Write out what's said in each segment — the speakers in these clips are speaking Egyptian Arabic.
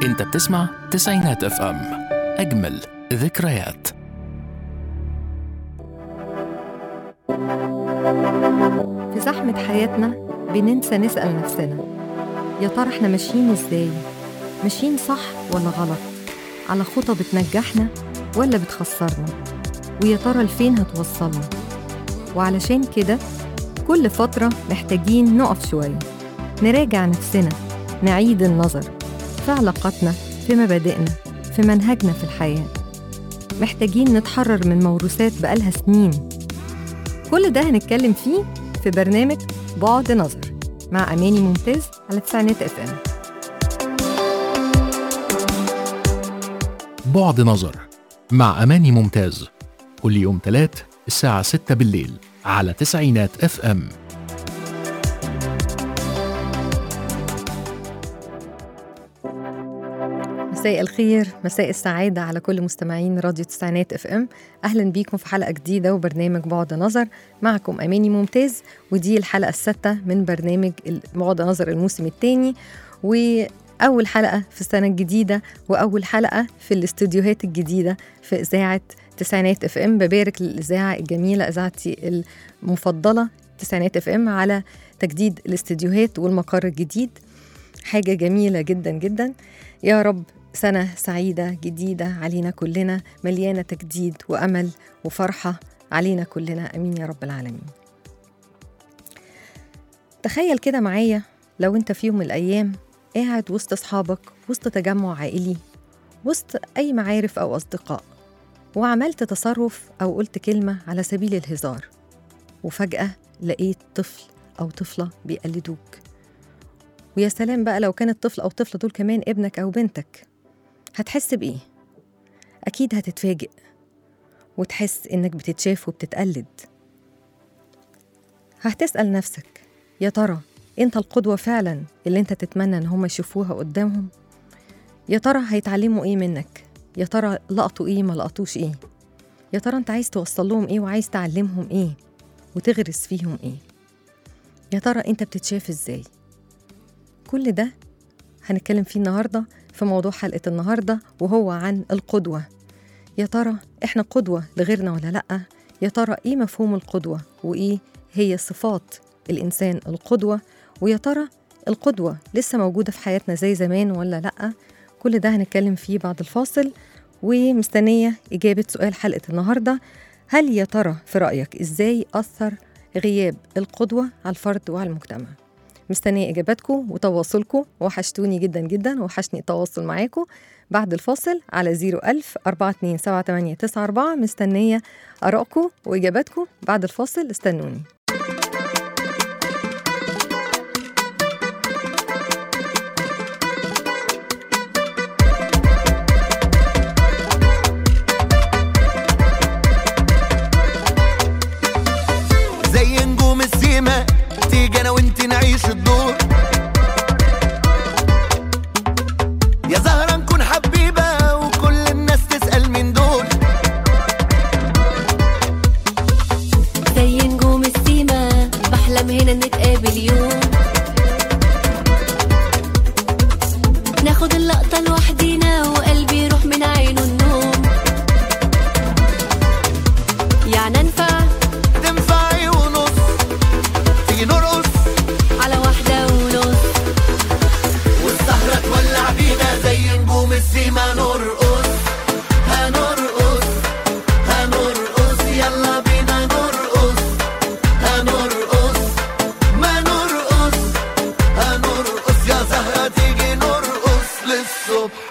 انت بتسمع تسعينات اف ام اجمل ذكريات في زحمة حياتنا بننسى نسأل نفسنا يا ترى احنا ماشيين ازاي؟ ماشيين صح ولا غلط؟ على خطى بتنجحنا ولا بتخسرنا؟ ويا ترى لفين هتوصلنا؟ وعلشان كده كل فترة محتاجين نقف شوية نراجع نفسنا نعيد النظر في علاقاتنا في مبادئنا في منهجنا في الحياة محتاجين نتحرر من موروثات بقالها سنين كل ده هنتكلم فيه في برنامج بعد نظر مع أماني ممتاز على تسعينات اف ام بعد نظر مع أماني ممتاز كل يوم تلات الساعة 6 بالليل على تسعينات اف ام مساء الخير مساء السعادة على كل مستمعين راديو تسعينات اف ام أهلا بيكم في حلقة جديدة وبرنامج بعد نظر معكم أماني ممتاز ودي الحلقة السادسة من برنامج بعد نظر الموسم الثاني وأول حلقة في السنة الجديدة وأول حلقة في الاستوديوهات الجديدة في إذاعة تسعينات اف ام ببارك للإذاعة الجميلة إذاعتي المفضلة تسعينات اف ام على تجديد الاستوديوهات والمقر الجديد حاجة جميلة جدا جدا يا رب سنة سعيدة جديدة علينا كلنا مليانة تجديد وأمل وفرحة علينا كلنا أمين يا رب العالمين تخيل كده معايا لو أنت في يوم من الأيام قاعد وسط أصحابك وسط تجمع عائلي وسط أي معارف أو أصدقاء وعملت تصرف أو قلت كلمة على سبيل الهزار وفجأة لقيت طفل أو طفلة بيقلدوك ويا سلام بقى لو كان الطفل أو الطفلة دول كمان ابنك أو بنتك هتحس بإيه؟ أكيد هتتفاجئ وتحس إنك بتتشاف وبتتقلد هتسأل نفسك يا ترى أنت القدوة فعلا اللي أنت تتمنى إن هم يشوفوها قدامهم؟ يا ترى هيتعلموا إيه منك؟ يا ترى لقطوا إيه ما لقطوش إيه؟ يا ترى أنت عايز توصل لهم إيه وعايز تعلمهم إيه؟ وتغرس فيهم إيه؟ يا ترى أنت بتتشاف إزاي؟ كل ده هنتكلم فيه النهارده في موضوع حلقة النهارده وهو عن القدوة يا ترى احنا قدوة لغيرنا ولا لأ؟ يا ترى ايه مفهوم القدوة وإيه هي صفات الإنسان القدوة ويا ترى القدوة لسه موجودة في حياتنا زي زمان ولا لأ؟ كل ده هنتكلم فيه بعد الفاصل ومستنية إجابة سؤال حلقة النهاردة هل يا ترى في رأيك إزاي أثر غياب القدوة على الفرد وعلى المجتمع؟ مستنية إجاباتكم وتواصلكم وحشتوني جدا جدا وحشني التواصل معاكم بعد الفاصل على 01000 4278894 مستنية آرائكم وإجاباتكم بعد الفاصل استنوني زي نجوم السيما تيجي انا وانت نعيش الدور يا زهرة نكون حبيبة وكل الناس تسأل من دول زي نجوم السيما بحلم هنا نتقابل يوم ناخد اللقطة لوحدينا وقلبي يروح من عينه النوم يعني انفع تنفعي ونص تيجي نرقص على واحدة ونص والسهرة تولع بينا زي نجوم السيما نرقص هنرقص هنرقص يلا بينا نرقص هنرقص ما نرقص هنرقص يا زهرة تيجي نرقص للصبح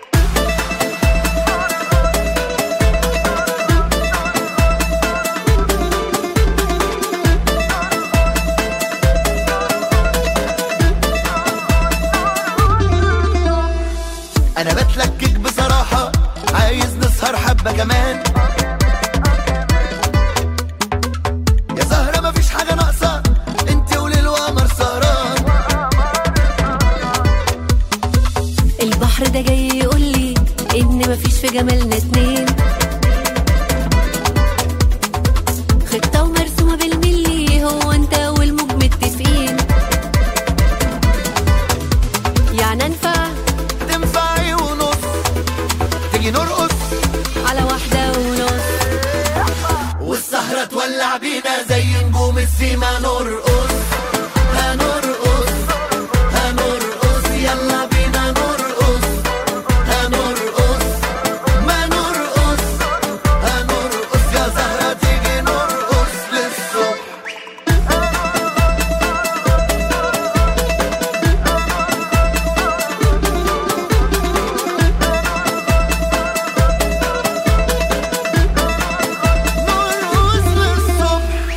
انا بتلكك بصراحة عايز نسهر حبة كمان يا زهرة مفيش حاجة ناقصة انت وللقمر سهران البحر ده جاي يقولي ان مفيش في جمالنا اتنين خطة ومرسومة بالملي هو انت والموج متفقين يعني انفع تنفعي دلوقتي ما نرقص هنرقص هنرقص يلا بينا نرقص هنرقص ما نرقص هنرقص يا زهرة تيجي نرقص للصبح نرقص للصبح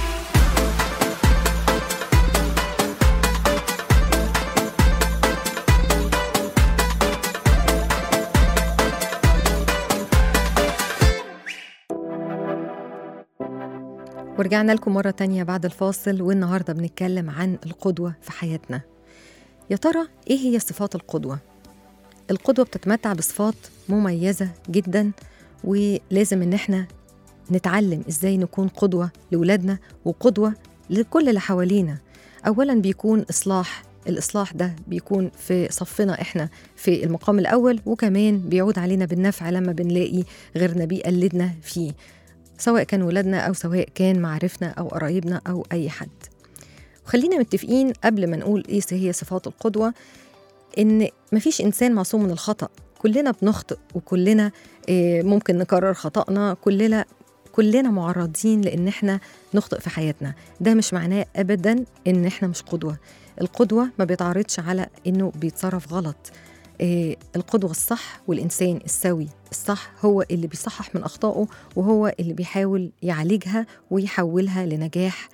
ورجعنا لكم مرة تانية بعد الفاصل والنهاردة بنتكلم عن القدوة في حياتنا يا ترى إيه هي صفات القدوة؟ القدوة بتتمتع بصفات مميزة جدا ولازم إن احنا نتعلم إزاي نكون قدوة لولادنا وقدوة لكل اللي حوالينا أولا بيكون إصلاح الإصلاح ده بيكون في صفنا إحنا في المقام الأول وكمان بيعود علينا بالنفع لما بنلاقي غيرنا بيقلدنا فيه سواء كان ولادنا أو سواء كان معارفنا أو قرايبنا أو أي حد وخلينا متفقين قبل ما نقول إيه هي صفات القدوة إن مفيش إنسان معصوم من الخطأ كلنا بنخطئ وكلنا آه، ممكن نكرر خطأنا كلنا كلنا معرضين لان احنا نخطئ في حياتنا ده مش معناه ابدا ان احنا مش قدوه القدوه ما بيتعرضش على انه بيتصرف غلط إيه القدوه الصح والانسان السوي الصح هو اللي بيصحح من اخطائه وهو اللي بيحاول يعالجها ويحولها لنجاح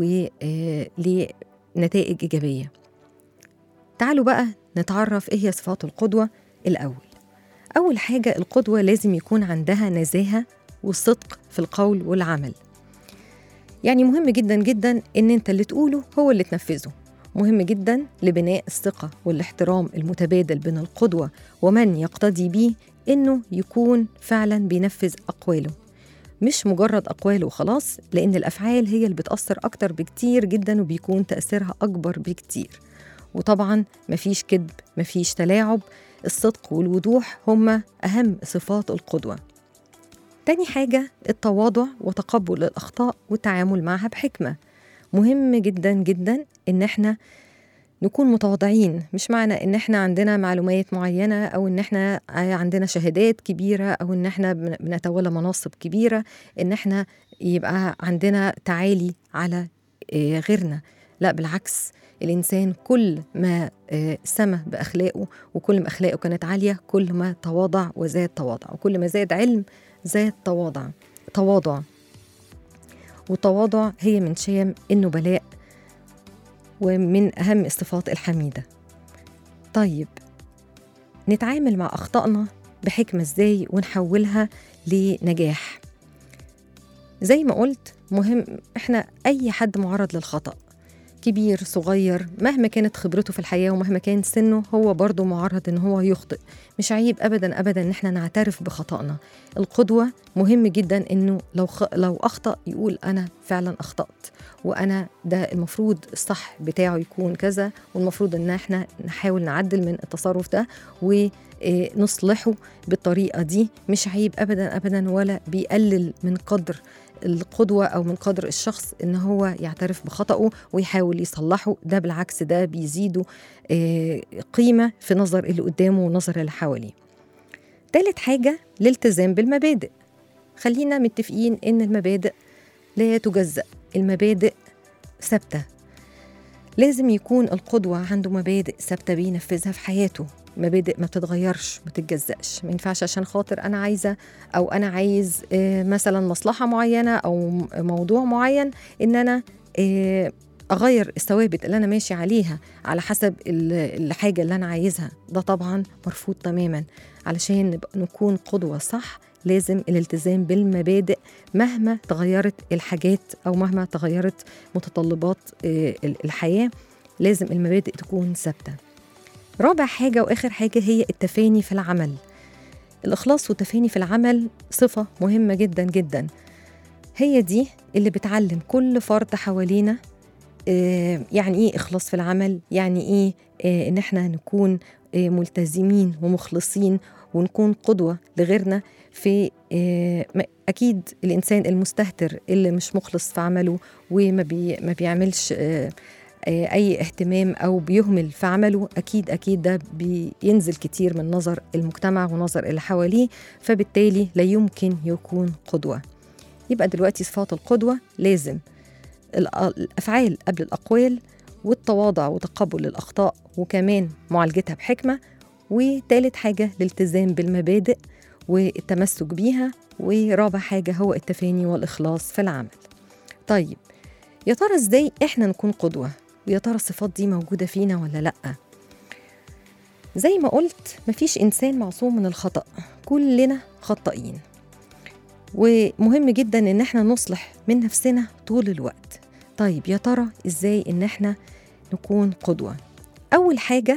ولنتائج ايجابيه تعالوا بقى نتعرف ايه هي صفات القدوه الاول اول حاجه القدوه لازم يكون عندها نزاهه والصدق في القول والعمل يعني مهم جدا جدا ان انت اللي تقوله هو اللي تنفذه مهم جدا لبناء الثقة والاحترام المتبادل بين القدوة ومن يقتدي بيه انه يكون فعلا بينفذ اقواله مش مجرد اقواله وخلاص لان الافعال هي اللي بتاثر اكتر بكتير جدا وبيكون تاثيرها اكبر بكتير وطبعا مفيش كذب مفيش تلاعب الصدق والوضوح هما اهم صفات القدوه تاني حاجة التواضع وتقبل الأخطاء والتعامل معها بحكمة مهم جدا جدا إن احنا نكون متواضعين مش معنى إن احنا عندنا معلومات معينة أو إن احنا عندنا شهادات كبيرة أو إن احنا بن- بنتولى مناصب كبيرة إن احنا يبقى عندنا تعالي على آه، غيرنا لا بالعكس الإنسان كل ما آه، سمى بأخلاقه وكل ما أخلاقه كانت عالية كل ما تواضع وزاد تواضع وكل ما زاد علم زاد تواضع تواضع والتواضع هي من شيم النبلاء ومن أهم الصفات الحميدة طيب نتعامل مع أخطائنا بحكمة إزاي ونحولها لنجاح زي ما قلت مهم إحنا أي حد معرض للخطأ كبير صغير مهما كانت خبرته في الحياة ومهما كان سنه هو برضه معرض إن هو يخطئ مش عيب أبدا أبدا إن إحنا نعترف بخطأنا القدوة مهم جدا إنه لو خ... لو أخطأ يقول أنا فعلا أخطأت وأنا ده المفروض الصح بتاعه يكون كذا والمفروض إن إحنا نحاول نعدل من التصرف ده ونصلحه بالطريقة دي مش عيب أبدا أبدا ولا بيقلل من قدر القدوة أو من قدر الشخص إن هو يعترف بخطأه ويحاول يصلحه ده بالعكس ده بيزيده آه، قيمة في نظر اللي قدامه ونظر اللي حواليه تالت حاجة الالتزام بالمبادئ خلينا متفقين إن المبادئ لا تجزأ المبادئ ثابتة لازم يكون القدوة عنده مبادئ ثابتة بينفذها في حياته مبادئ ما بتتغيرش ما تتجزأش ما ينفعش عشان خاطر أنا عايزة أو أنا عايز آه، مثلا مصلحة معينة أو م- موضوع معين إن أنا آه، أغير الثوابت اللي أنا ماشي عليها على حسب ال- الحاجة اللي أنا عايزها ده طبعا مرفوض تماما علشان نبقى نكون قدوة صح لازم الالتزام بالمبادئ مهما تغيرت الحاجات أو مهما تغيرت متطلبات آه، ال- الحياة لازم المبادئ تكون ثابتة رابع حاجة وآخر حاجة هي التفاني في العمل الإخلاص والتفاني في العمل صفة مهمة جدا جدا هي دي اللي بتعلم كل فرد حوالينا آه، يعني ايه اخلاص في العمل يعني ايه آه، ان احنا نكون آه، ملتزمين ومخلصين ونكون قدوة لغيرنا في آه، م- أكيد الإنسان المستهتر اللي مش مخلص في عمله وما بي ما بيعملش آه، آه، أي اهتمام أو بيهمل في عمله أكيد أكيد ده بينزل كتير من نظر المجتمع ونظر اللي حواليه فبالتالي لا يمكن يكون قدوة يبقى دلوقتي صفات القدوة لازم الأ- الأفعال قبل الأقوال والتواضع وتقبل الأخطاء وكمان معالجتها بحكمة وتالت حاجة الالتزام بالمبادئ والتمسك بيها ورابع حاجة هو التفاني والإخلاص في العمل طيب يا ترى إزاي إحنا نكون قدوة ويا ترى الصفات دي موجودة فينا ولا لأ زي ما قلت مفيش إنسان معصوم من الخطأ كلنا خطائين ومهم جدا إن إحنا نصلح من نفسنا طول الوقت طيب يا ترى إزاي إن إحنا نكون قدوة أول حاجة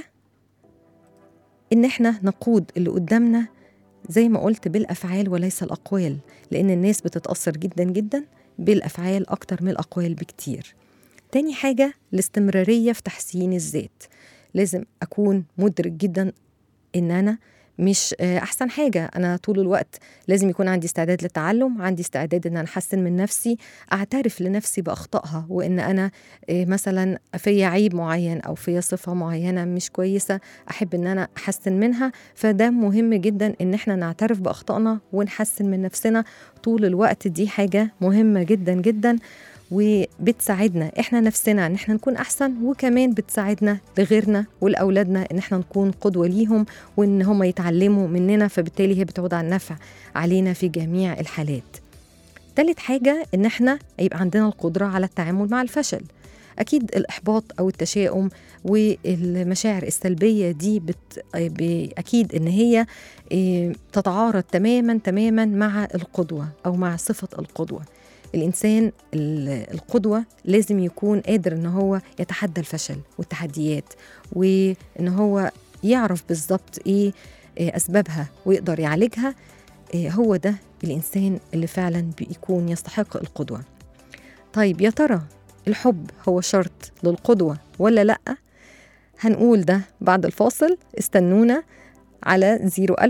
إن إحنا نقود اللي قدامنا زي ما قلت بالأفعال وليس الأقوال لأن الناس بتتأثر جدا جدا بالأفعال أكتر من الأقوال بكتير تاني حاجة الاستمرارية في تحسين الذات لازم أكون مدرك جدا إن أنا مش آه، أحسن حاجة أنا طول الوقت لازم يكون عندي استعداد للتعلم عندي استعداد إن أنا أحسن من نفسي أعترف لنفسي بأخطائها وإن أنا آه، مثلا فيا عيب معين أو فيا صفة معينة مش كويسة أحب إن أنا أحسن منها فده مهم جدا إن إحنا نعترف بأخطائنا ونحسن من نفسنا طول الوقت دي حاجة مهمة جدا جدا وبتساعدنا احنا نفسنا ان احنا نكون احسن وكمان بتساعدنا لغيرنا ولاولادنا ان احنا نكون قدوه ليهم وان هم يتعلموا مننا فبالتالي هي بتعود على النفع علينا في جميع الحالات تالت حاجة إن إحنا يبقى عندنا القدرة على التعامل مع الفشل أكيد الإحباط أو التشاؤم والمشاعر السلبية دي بت... ب- أكيد إن هي إيه، تتعارض تماما تماما مع القدوة أو مع صفة القدوة الإنسان ال- القدوة لازم يكون قادر إن هو يتحدى الفشل والتحديات وإن هو يعرف بالظبط إيه إيه أسبابها ويقدر يعالجها إيه هو ده الإنسان اللي فعلا بيكون يستحق القدوة طيب يا ترى الحب هو شرط للقدوة ولا لأ؟ هنقول ده بعد الفاصل استنونا على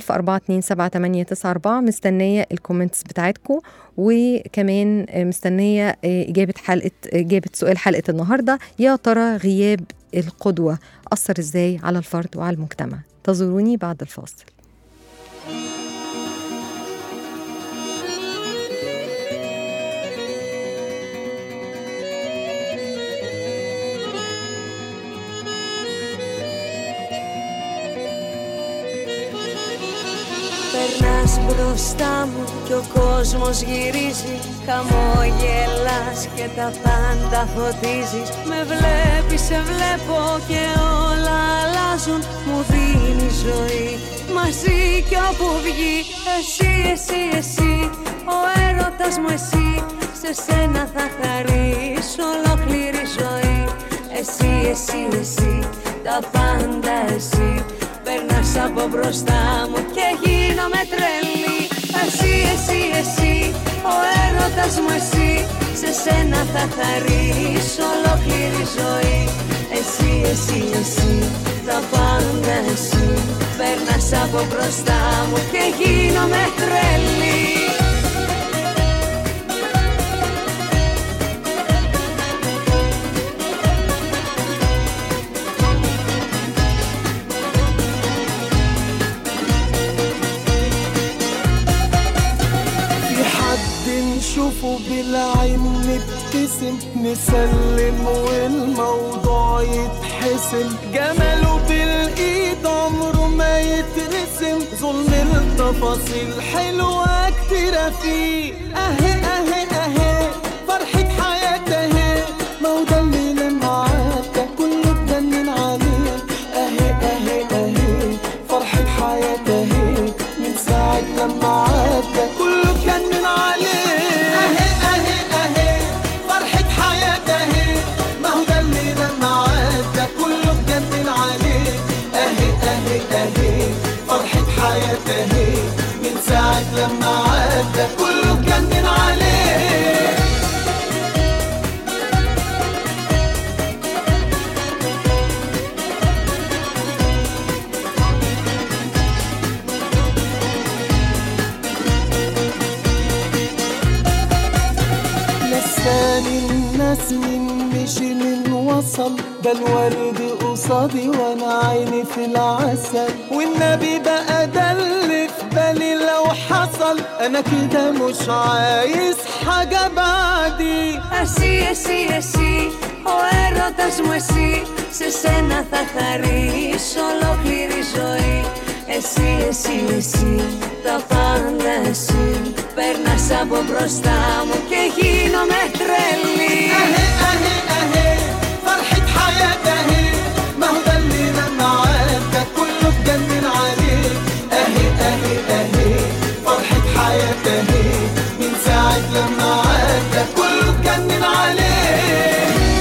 010427894 مستنية الكومنتس بتاعتكم وكمان مستنية إجابة حلقة إجابة سؤال حلقة النهاردة يا ترى غياب القدوة أثر إزاي على الفرد وعلى المجتمع تزوروني بعد الفاصل Περνάς μπροστά μου και ο κόσμος γυρίζει Χαμόγελας και τα πάντα φωτίζεις Με βλέπεις, σε βλέπω και όλα αλλάζουν Μου δίνει ζωή μαζί κι όπου βγει Εσύ, εσύ, εσύ, ο έρωτας μου εσύ Σε σένα θα χαρείς ολόκληρη ζωή Εσύ, εσύ, εσύ, τα πάντα εσύ Περνάς από μπροστά μου και γίνομαι τρελή Εσύ, εσύ, εσύ, ο έρωτας μου εσύ Σε σένα θα χαρείς ολόκληρη ζωή Εσύ, εσύ, εσύ, τα πάντα εσύ Περνάς από μπροστά μου και γίνομαι τρελή في حد نشوفه بالعين نبتسم نسلم والموضوع يتحسم جماله بالايد عمره ما يترسم ظلم التفاصيل حلوة كتيرة فيه اهي اهي اهي فرحة حياته اهي ما هو ده اللي لما عدى كله اتجنن عليه اهي اهي اهي فرحة حياته اهي من ساعة لما عدى كله اتجنن عليه اهي اهي اهي فرحة حياته اهي ما هو ده اللي لما عدى كله اتجنن عليه اهي اهي اهي فرحة حياته اهي من ساعة لما عدى كله اتجنن عليه الياسمين مشي من وصل ده الورد قصادي وانا عيني في العسل والنبي بقى ده اللي في بالي لو حصل انا كده مش عايز حاجة بعدي Εσύ, εσύ, εσύ, ο έρωτας μου εσύ Σε σένα θα χαρίσω ολόκληρη ζωή Εσύ, εσύ, εσύ, τα πάντα εσύ Παίρνας από μπροστά μου και γίνομαι τρελή اهي اهي اهي فرحة حياة اهي ما هو ده اللي لما عدى كله اتجنن عليه اهي اهي اهي فرحة حياة اهي من ساعة لما عدى كله اتجنن عليه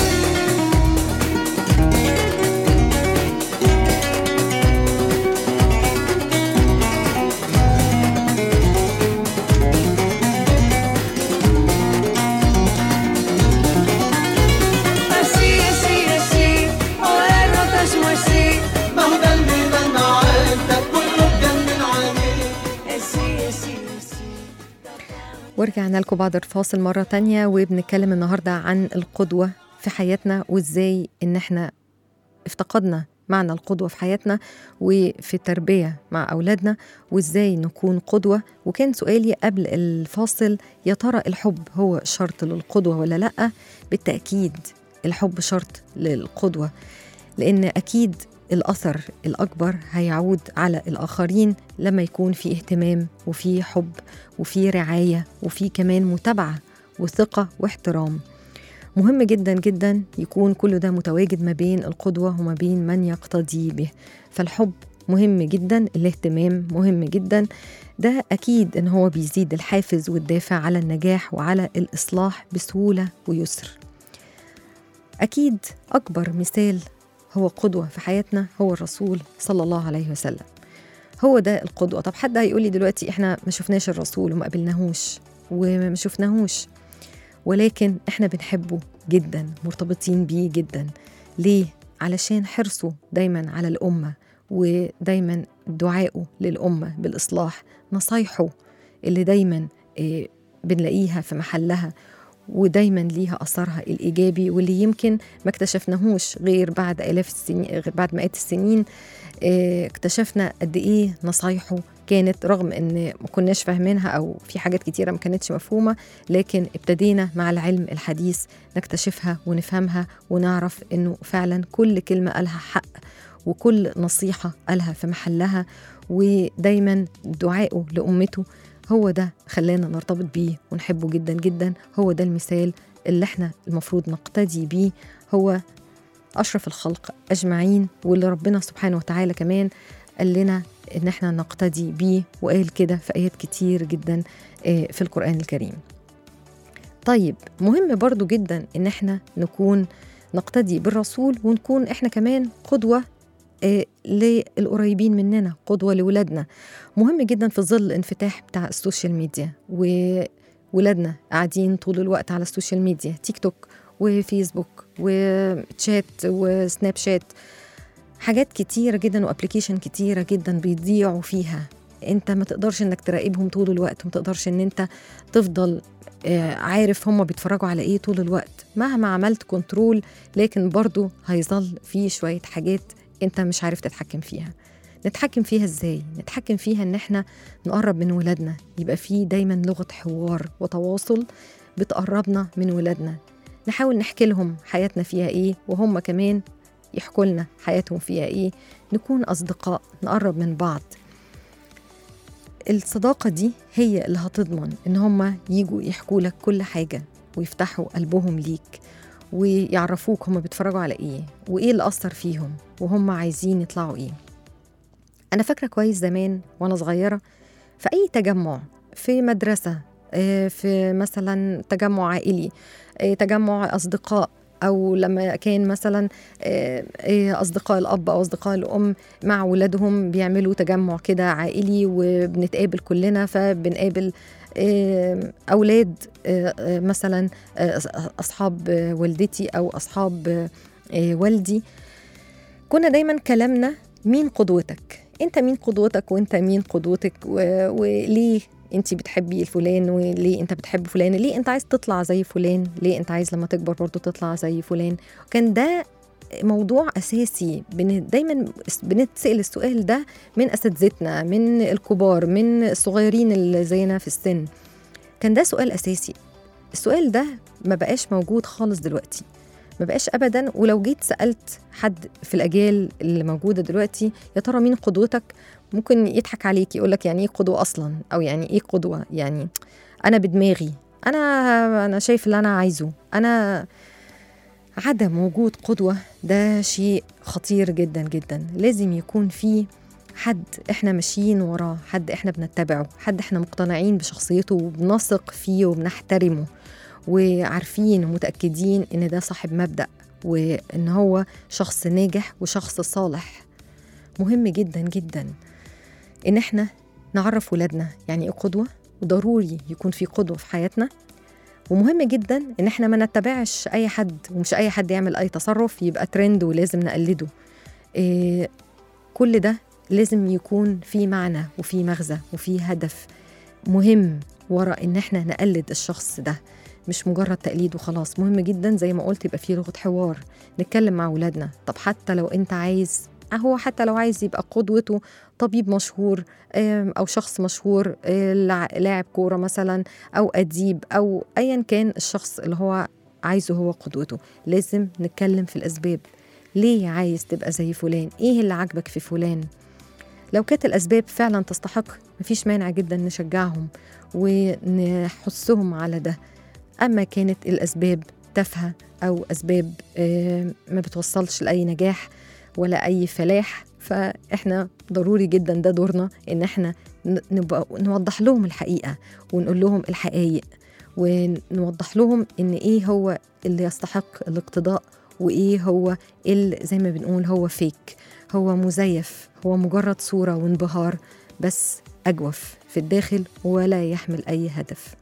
Εσύ, εσύ, εσύ, ο έρωτας μου εσύ ما هو ده اللي لما عدى كله اتجنن عليه Εσύ, εσύ, εσύ ورجعنا لكم بعد الفاصل مرة تانية وبنتكلم النهاردة عن القدوة في حياتنا وإزاي إن إحنا افتقدنا معنى القدوة في حياتنا وفي التربية مع أولادنا وإزاي نكون قدوة وكان سؤالي قبل الفاصل يا ترى الحب هو شرط للقدوة ولا لأ بالتأكيد الحب شرط للقدوة لأن أكيد الأثر الأكبر هيعود على الآخرين لما يكون في اهتمام وفي حب وفي رعاية وفي كمان متابعة وثقة واحترام مهم جدا جدا يكون كل ده متواجد ما بين القدوة وما بين من يقتدي به فالحب مهم جدا الاهتمام مهم جدا ده أكيد إن هو بيزيد الحافز والدافع على النجاح وعلى الإصلاح بسهولة ويسر أكيد أكبر مثال هو قدوة في حياتنا هو الرسول صلى الله عليه وسلم هو ده القدوة طب حد هيقول لي دلوقتي إحنا ما شفناش الرسول وما قابلناهوش وما شفناهوش ولكن إحنا بنحبه جدا مرتبطين بيه جدا ليه؟ علشان حرصه دايما على الأمة ودايما دعائه للأمة بالإصلاح نصايحه اللي دايما آه، بنلاقيها في محلها ودايما ليها أثرها الإيجابي واللي يمكن ما اكتشفناهوش غير بعد آلاف السنين غير بعد مئات السنين آه، اكتشفنا قد إيه نصايحه كانت رغم ان ما كناش فاهمينها او في حاجات كتيره ما كانتش مفهومه لكن ابتدينا مع العلم الحديث نكتشفها ونفهمها ونعرف انه فعلا كل كلمه قالها حق وكل نصيحه قالها في محلها ودايما دعائه لامته هو ده خلانا نرتبط بيه ونحبه جدا جدا هو ده المثال اللي احنا المفروض نقتدي بيه هو أشرف الخلق أجمعين واللي ربنا سبحانه وتعالى كمان قال لنا إن احنا نقتدي بيه وقال كده في آيات كتير جدا آه، في القرآن الكريم طيب مهم برضو جدا إن احنا نكون نقتدي بالرسول ونكون احنا كمان قدوة آه، للقريبين مننا قدوة لولادنا مهم جدا في ظل الانفتاح بتاع السوشيال ميديا وولادنا قاعدين طول الوقت على السوشيال ميديا تيك توك وفيسبوك وتشات وسناب شات حاجات كتيرة جدا وابلكيشن كتيرة جدا بيضيعوا فيها انت ما تقدرش انك تراقبهم طول الوقت ما تقدرش ان انت تفضل آه، عارف هم بيتفرجوا على ايه طول الوقت مهما عملت كنترول لكن برضو هيظل في شوية حاجات انت مش عارف تتحكم فيها نتحكم فيها ازاي نتحكم فيها ان احنا نقرب من ولادنا يبقى في دايما لغة حوار وتواصل بتقربنا من ولادنا نحاول نحكي لهم حياتنا فيها ايه وهم كمان يحكوا لنا حياتهم فيها ايه نكون اصدقاء نقرب من بعض الصداقة دي هي اللي هتضمن ان هم يجوا يحكوا لك كل حاجة ويفتحوا قلبهم ليك ويعرفوك هم بيتفرجوا على ايه وايه اللي اثر فيهم وهم عايزين يطلعوا ايه انا فاكره كويس زمان وانا صغيره في اي تجمع في مدرسه آه، في مثلا تجمع عائلي آه، تجمع اصدقاء او لما كان مثلا آه، آه، اصدقاء الاب او اصدقاء الام مع ولادهم بيعملوا تجمع كده عائلي وبنتقابل كلنا فبنقابل آه، اولاد آه، آه، مثلا آه، اصحاب آه، والدتي او اصحاب آه، آه، والدي كنا دايما كلامنا مين قدوتك انت مين قدوتك وانت مين قدوتك و- وليه انت بتحبي الفلان وليه انت بتحب فلان ليه انت عايز تطلع زي فلان ليه انت عايز لما تكبر برضه تطلع زي فلان كان ده موضوع اساسي بن دايما بنتسال السؤال ده من اساتذتنا من الكبار من الصغيرين اللي زينا في السن كان ده سؤال اساسي السؤال ده ما بقاش موجود خالص دلوقتي ما بقاش ابدا ولو جيت سالت حد في الاجيال اللي موجوده دلوقتي يا ترى مين قدوتك ممكن يضحك عليك يقول لك يعني ايه قدوه اصلا او يعني ايه قدوه يعني انا بدماغي انا انا شايف اللي انا عايزه انا عدم وجود قدوه ده شيء خطير جدا جدا لازم يكون في حد احنا ماشيين وراه حد احنا بنتبعه حد احنا مقتنعين بشخصيته وبنثق فيه وبنحترمه وعارفين ومتأكدين إن ده صاحب مبدأ وإن هو شخص ناجح وشخص صالح مهم جدا جدا إن إحنا نعرف ولادنا يعني إيه قدوة وضروري يكون في قدوة في حياتنا ومهم جدا إن إحنا ما نتبعش أي حد ومش أي حد يعمل أي تصرف يبقى ترند ولازم نقلده إيه كل ده لازم يكون في معنى وفي مغزى وفي هدف مهم ورا إن إحنا نقلد الشخص ده مش مجرد تقليد وخلاص مهم جدا زي ما قلت يبقى في لغه حوار نتكلم مع اولادنا طب حتى لو انت عايز هو حتى لو عايز يبقى قدوته طبيب مشهور او شخص مشهور لاعب كوره مثلا او اديب او ايا كان الشخص اللي هو عايزه هو قدوته لازم نتكلم في الاسباب ليه عايز تبقى زي فلان ايه اللي عاجبك في فلان لو كانت الاسباب فعلا تستحق مفيش مانع جدا نشجعهم ونحثهم على ده أما كانت الأسباب تافهة أو أسباب ما بتوصلش لأي نجاح ولا أي فلاح فإحنا ضروري جدا ده دورنا إن إحنا نبقى نوضح لهم الحقيقة ونقول لهم الحقائق ونوضح لهم إن إيه هو اللي يستحق الاقتداء وإيه هو اللي زي ما بنقول هو فيك هو مزيف هو مجرد صورة وانبهار بس أجوف في الداخل ولا يحمل أي هدف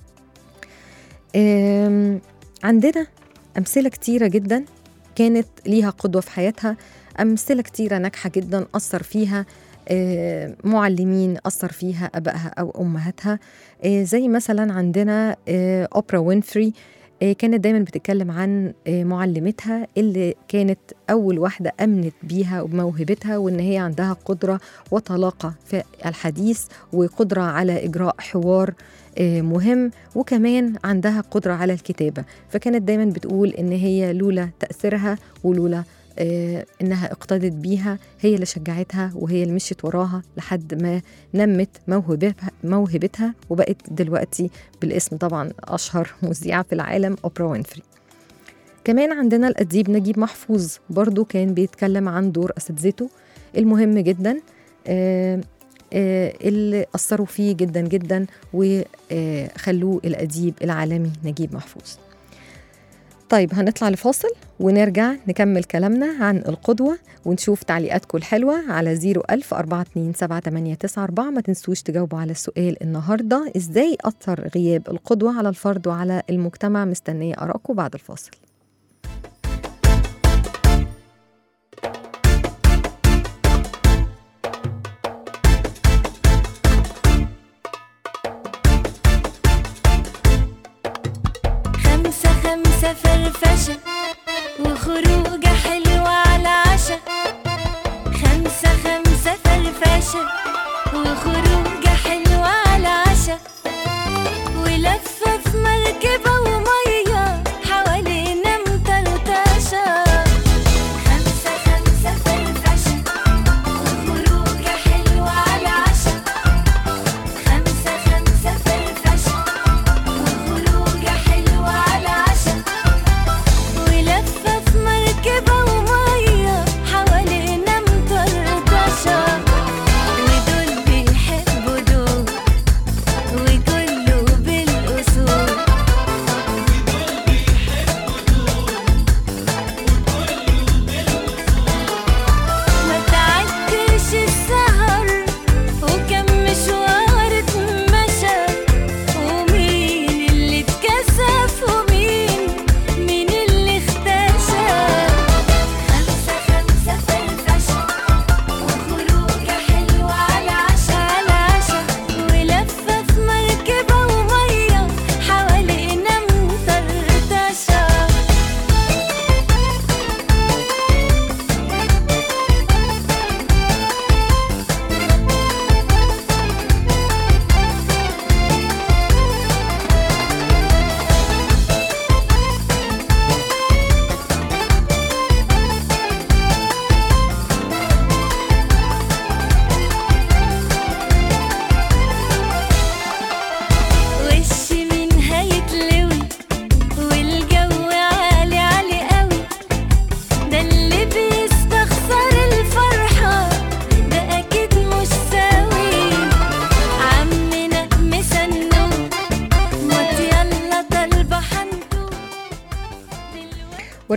عندنا أمثلة كتيرة جدا كانت ليها قدوة في حياتها أمثلة كتيرة ناجحة جدا أثر فيها معلمين أثر فيها أبائها أو أمهاتها زي مثلا عندنا أوبرا وينفري كانت دايما بتتكلم عن معلمتها اللي كانت أول واحدة أمنت بيها وبموهبتها وإن هي عندها قدرة وطلاقة في الحديث وقدرة على إجراء حوار مهم وكمان عندها قدرة على الكتابة فكانت دايما بتقول إن هي لولا تأثيرها ولولا إنها اقتدت بيها هي اللي شجعتها وهي اللي مشيت وراها لحد ما نمت موهبتها, موهبتها وبقت دلوقتي بالاسم طبعا أشهر مذيعة في العالم أوبرا وينفري كمان عندنا الأديب نجيب محفوظ برضو كان بيتكلم عن دور أساتذته المهم جدا اللي أثروا فيه جدا جدا وخلوه الأديب العالمي نجيب محفوظ طيب هنطلع لفاصل ونرجع نكمل كلامنا عن القدوة ونشوف تعليقاتكم الحلوة على 01000 427 ما تنسوش تجاوبوا على السؤال النهاردة إزاي أثر غياب القدوة على الفرد وعلى المجتمع مستنية أراءكم بعد الفاصل خمسة خمسة فرفشة وخروجة حلوة على عشا خمسة خمسة فرفشة وخروجة حلوة على عشا ولفة في مركبة ومية حوالينا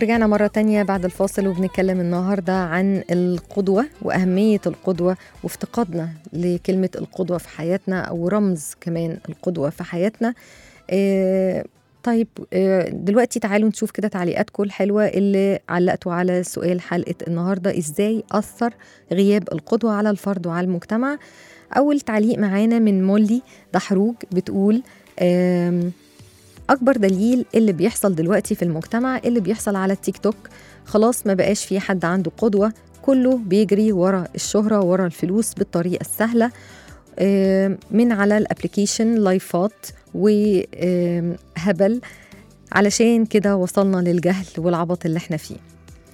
ورجعنا مرة تانية بعد الفاصل وبنتكلم النهاردة عن القدوة وأهمية القدوة وافتقادنا لكلمة القدوة في حياتنا أو رمز كمان القدوة في حياتنا آه، طيب آه، دلوقتي تعالوا نشوف كده تعليقاتكم الحلوة اللي علقتوا على سؤال حلقة النهاردة إزاي أثر غياب القدوة على الفرد وعلى المجتمع أول تعليق معانا من مولي دحروج بتقول آم، أكبر دليل اللي بيحصل دلوقتي في المجتمع اللي بيحصل على التيك توك خلاص ما بقاش في حد عنده قدوة كله بيجري ورا الشهرة ورا الفلوس بالطريقة السهلة آم، من على الابليكيشن لايفات وهبل علشان كده وصلنا للجهل والعبط اللي احنا فيه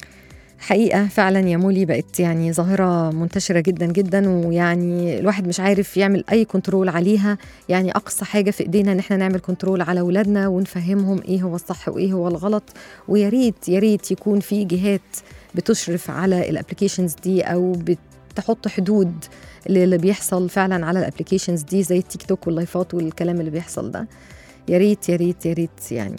حقيقة فعلا يا مولي بقت يعني ظاهرة منتشرة جدا جدا ويعني الواحد مش عارف يعمل أي كنترول عليها يعني أقصى حاجة في إيدينا إن احنا نعمل كنترول على أولادنا ونفهمهم إيه هو الصح وإيه هو الغلط ويا ريت يا ريت يكون في جهات بتشرف على الابلكيشنز دي أو بتحط حدود للي بيحصل فعلا على الابلكيشنز دي زي التيك توك واللايفات والكلام اللي بيحصل ده يا ريت يا ريت يا ريت يعني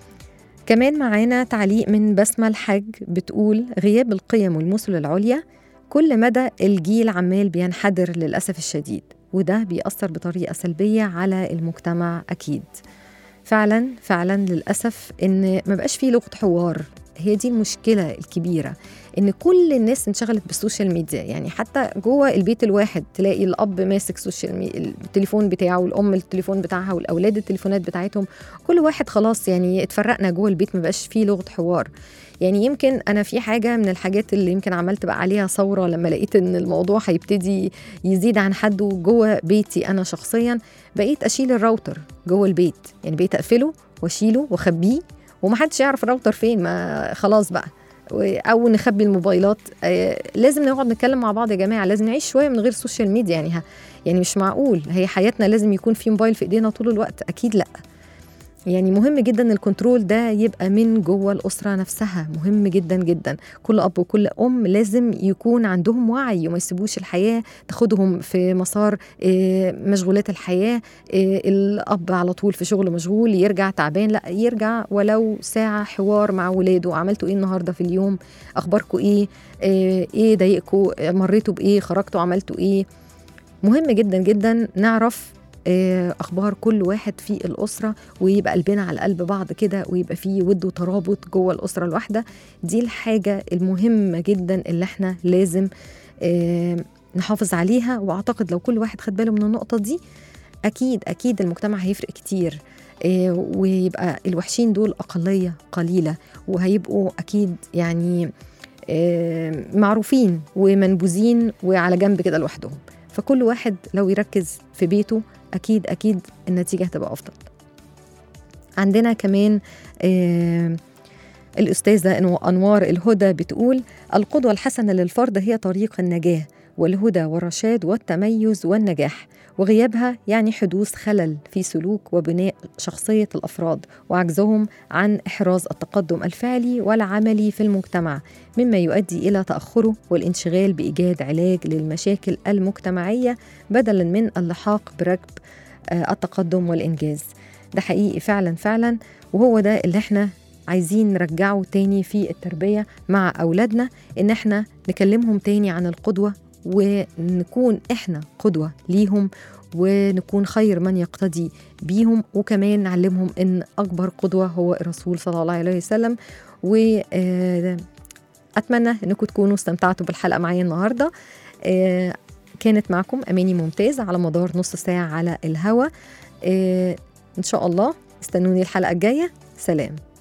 كمان معانا تعليق من بسمة الحاج بتقول غياب القيم والمثل العليا كل مدى الجيل عمال بينحدر للأسف الشديد وده بيأثر بطريقة سلبية على المجتمع أكيد فعلا فعلا للأسف إن ما بقاش فيه لغة حوار هي دي المشكلة الكبيرة إن كل الناس انشغلت بالسوشيال ميديا يعني حتى جوه البيت الواحد تلاقي الأب ماسك سوشيال ميديا التليفون بتاعه والأم التليفون بتاعها والأولاد التليفونات بتاعتهم كل واحد خلاص يعني اتفرقنا جوه البيت ما بقاش فيه لغة حوار يعني يمكن انا في حاجه من الحاجات اللي يمكن عملت بقى عليها ثوره لما لقيت ان الموضوع هيبتدي يزيد عن حده جوه بيتي انا شخصيا بقيت اشيل الراوتر جوه البيت يعني بقيت اقفله واشيله واخبيه ومحدش يعرف الراوتر فين ما خلاص بقى و- او نخبي الموبايلات آه، لازم نقعد نتكلم مع بعض يا جماعه لازم نعيش شويه من غير سوشيال ميديا يعني ها يعني مش معقول هي حياتنا لازم يكون في موبايل في ايدينا طول الوقت اكيد لا يعني مهم جدا الكنترول ده يبقى من جوه الأسرة نفسها مهم جدا جدا كل أب وكل أم لازم يكون عندهم وعي وما يسيبوش الحياة تاخدهم في مسار آه، مشغولات الحياة آه، الأب على طول في شغل مشغول يرجع تعبان لا يرجع ولو ساعة حوار مع ولاده عملتوا إيه النهاردة في اليوم أخباركم إيه آه، إيه ضايقكم مريتوا بإيه خرجتوا عملتوا إيه مهم جدا جدا نعرف آه، اخبار كل واحد في الاسره ويبقى قلبنا على قلب بعض كده ويبقى في ود وترابط جوه الاسره الواحده دي الحاجه المهمه جدا اللي احنا لازم آه، نحافظ عليها واعتقد لو كل واحد خد باله من النقطه دي اكيد اكيد المجتمع هيفرق كتير آه، ويبقى الوحشين دول اقليه قليله وهيبقوا اكيد يعني آه، معروفين ومنبوذين وعلى جنب كده لوحدهم فكل واحد لو يركز في بيته اكيد اكيد النتيجه هتبقى افضل عندنا كمان آه الأستاذة إنو- أنوار الهدى بتقول القدوة الحسنة للفرد هي طريق النجاة والهدى والرشاد والتميز والنجاح وغيابها يعني حدوث خلل في سلوك وبناء شخصية الأفراد وعجزهم عن إحراز التقدم الفعلي والعملي في المجتمع مما يؤدي إلى تأخره والانشغال بإيجاد علاج للمشاكل المجتمعية بدلا من اللحاق بركب آه، التقدم والإنجاز ده حقيقي فعلا فعلا وهو ده اللي احنا عايزين نرجعه تاني في التربية مع أولادنا إن احنا نكلمهم تاني عن القدوة ونكون احنا قدوة ليهم ونكون خير من يقتدي بيهم وكمان نعلمهم ان اكبر قدوه هو الرسول صلى الله عليه وسلم و آه، اتمنى انكم تكونوا استمتعتوا بالحلقه معايا النهارده آه، كانت معكم اماني ممتاز على مدار نص ساعه على الهوا آه، ان شاء الله استنوني الحلقه الجايه سلام